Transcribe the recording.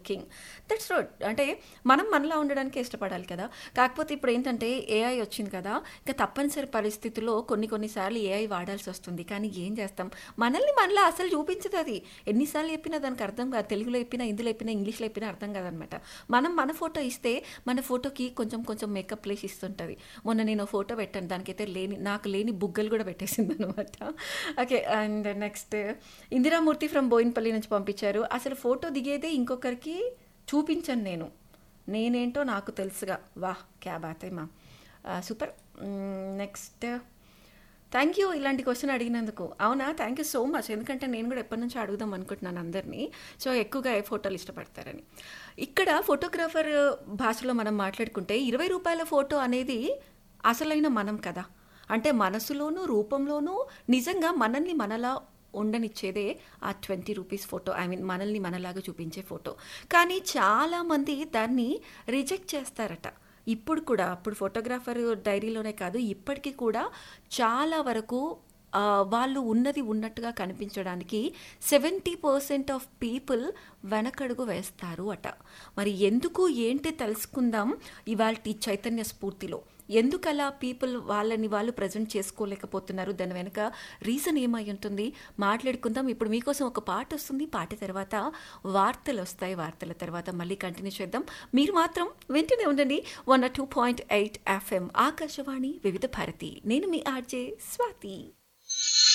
looking that's road అంటే మనం మనలా ఉండడానికి ఇష్టపడాలి కదా కాకపోతే ఇప్పుడు ఏంటంటే ఏఐ వచ్చింది కదా ఇంకా తప్పనిసరి పరిస్థితుల్లో కొన్ని కొన్నిసార్లు ఏఐ వాడాల్సి వస్తుంది కానీ ఏం చేస్తాం మనల్ని మనలా అసలు చూపించదు అది ఎన్నిసార్లు చెప్పినా దానికి అర్థం కాదు తెలుగులో చెప్పినా హిందీలో చెప్పినా ఇంగ్లీష్లో చెప్పినా అర్థం కాదనమాట మనం మన ఫోటో ఇస్తే మన ఫోటోకి కొంచెం కొంచెం మేకప్ ప్లేస్ ఇస్తుంటుంది మొన్న నేను ఫోటో పెట్టాను దానికైతే లేని నాకు లేని బుగ్గలు కూడా పెట్టేసింది అనమాట okay and next Indiramurthy from Boinpally నుంచి పంపించారు అసలు ఫోటో దిగేదే ఇంకొకరికి చూపించను నేను నేనేంటో నాకు తెలుసుగా వాహ్ క్యా బాత్ మా సూపర్ నెక్స్ట్ థ్యాంక్ యూ ఇలాంటి క్వశ్చన్ అడిగినందుకు అవునా థ్యాంక్ యూ సో మచ్ ఎందుకంటే నేను కూడా ఎప్పటి నుంచో అడుగుదాం అనుకుంటున్నాను అందరినీ సో ఎక్కువగా ఏ ఫోటోలు ఇష్టపడతారని ఇక్కడ ఫోటోగ్రాఫర్ భాషలో మనం మాట్లాడుకుంటే ఇరవై రూపాయల ఫోటో అనేది అసలైన మనం కదా అంటే మనసులోనూ రూపంలోనూ నిజంగా మనల్ని మనలా ఉండనిచ్చేదే ఆ twenty rupees photo I mean మనల్ని మనలాగా చూపించే ఫోటో కానీ చాలామంది దాన్ని రిజెక్ట్ చేస్తారట ఇప్పుడు కూడా అప్పుడు ఫోటోగ్రాఫర్ డైరీలోనే కాదు ఇప్పటికీ కూడా చాలా వరకు ఆ, వాళ్ళు ఉన్నది ఉన్నట్టుగా కనిపించడానికి సెవెంటీ పర్సెంట్ ఆఫ్ పీపుల్ వెనకడుగు వేస్తారు అట మరి ఎందుకు ఏంటి తెలుసుకుందాం ఇవాళ చైతన్య స్ఫూర్తిలో ఎందుకు అలా పీపుల్ వాళ్ళని వాళ్ళు ప్రజెంట్ చేసుకోలేకపోతున్నారు దాని వెనక రీజన్ ఏమై ఉంటుంది మాట్లాడుకుందాం ఇప్పుడు మీకోసం ఒక పాట వస్తుంది పాట తర్వాత వార్తలు వస్తాయి వార్తల తర్వాత మళ్ళీ కంటిన్యూ చేద్దాం మీరు మాత్రం వింటూనే ఉండండి one two point eight FM Akashvani Vividh Bharati నేను మీ ఆర్జే స్వాతి